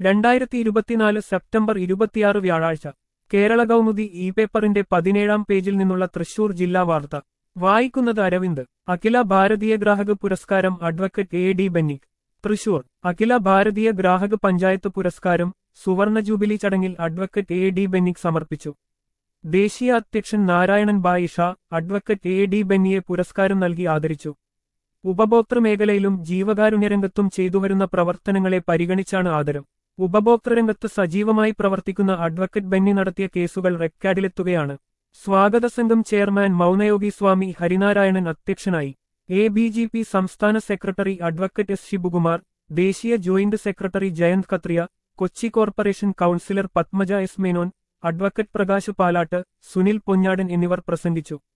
രണ്ടായിരത്തി ഇരുപത്തിനാല് സെപ്റ്റംബർ ഇരുപത്തിയാറ് വ്യാഴാഴ്ച കേരള കൗമുദി ഇ പേപ്പറിന്റെ പതിനേഴാം പേജിൽ നിന്നുള്ള തൃശൂർ ജില്ലാ വാർത്ത വായിക്കുന്നത് അരവിന്ദ് അഖില ഭാരതീയ ഗ്രാഹക പുരസ്കാരം അഡ്വക്കേറ്റ് എ ഡി ബെന്നിക് തൃശൂർ അഖില ഭാരതീയ ഗ്രാഹക പഞ്ചായത്ത് പുരസ്കാരം സുവർണ ജൂബിലി ചടങ്ങിൽ അഡ്വക്കേറ്റ് എ ഡി ബെന്നിക് സമർപ്പിച്ചു ദേശീയ അധ്യക്ഷൻ Narayanan Bhai Shah advocate A D ബെന്നിയെ പുരസ്കാരം നൽകി ആദരിച്ചു ഉപഭോക്തൃ മേഖലയിലും ജീവകാരുണ്യരംഗത്തും ചെയ്തുവരുന്ന പ്രവർത്തനങ്ങളെ പരിഗണിച്ചാണ് ആദരം ഉപഭോക്തൃരംഗത്ത് സജീവമായി പ്രവർത്തിക്കുന്ന അഡ്വക്കേറ്റ് ബെന്നി നടത്തിയ കേസുകൾ റെക്കാർഡിലെത്തുകയാണ് സ്വാഗത സംഘം ചെയർമാൻ മൗനയോഗി സ്വാമി ഹരിനാരായണൻ അധ്യക്ഷനായി എ ബി ജി പി സംസ്ഥാന സെക്രട്ടറി അഡ്വക്കേറ്റ് എസ് ശിവകുമാർ ദേശീയ joint secretary Jayant Khatriya Kochi corporation councillor Padmaja S Menon advocate Prakash Palatt Sunil Ponjadan എന്നിവർ പ്രസംഗിച്ചു